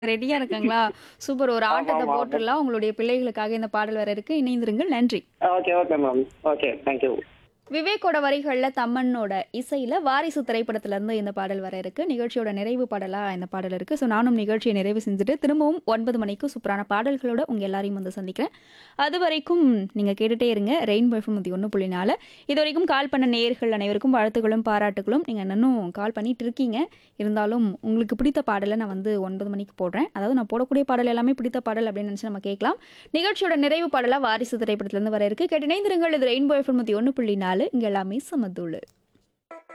ரெடியா இருக்காங்களா? சூப்பர். ஒரு ஆமா, ஆட்டத்த ஆமா, ஆமா. போட்டுடலாம். உங்களுடைய பிள்ளைகளுக்காக இந்த பாடல் வர இருக்கு. இணைந்திருங்கள். நன்றி. Okay, okay ma'am. Okay, thank you. விவேக்கோட வரிகள்ல தமன்னோட இசையில வாரிசு திரைப்படத்துல இருந்து இந்த பாடல் வர இருக்கு. நிகழ்ச்சியோட நிறைவு பாடலா இந்த பாடல் இருக்கு. ஸோ நானும் நிகழ்ச்சியை நிறைவு செஞ்சுட்டு திரும்பவும் 9 மணிக்கு சூப்பரான பாடல்களோட உங்க எல்லாரையும் வந்து சந்திக்கிறேன். அதுவரைக்கும் நீங்க கேட்டுட்டே இருங்க. ரெயின்போ எஃப்எம் 101.4 இதுவரைக்கும் கால் பண்ண நேயர்கள் அனைவருக்கும் வாழ்த்துக்களும், பாராட்டுகளும். நீங்க இன்னும் கால் பண்ணிட்டு இருக்கீங்க. இருந்தாலும் உங்களுக்கு பிடித்த பாடல நான் வந்து 9 மணிக்கு போடுறேன். அதாவது நான் போடக்கூடிய பாடல் எல்லாமே பிடித்த பாடல் அப்படின்னு நினைச்சு நம்ம கேட்கலாம். நிகழ்ச்சியோட நிறைவு பாடலா வாரிசு திரைப்படத்துல இருந்து வர இருக்கு. கேட்டு இணைந்திருங்கள். இது ரெயின்போ எஃப்எம் 101.4 இங்க எல்லாமே சமதூளு.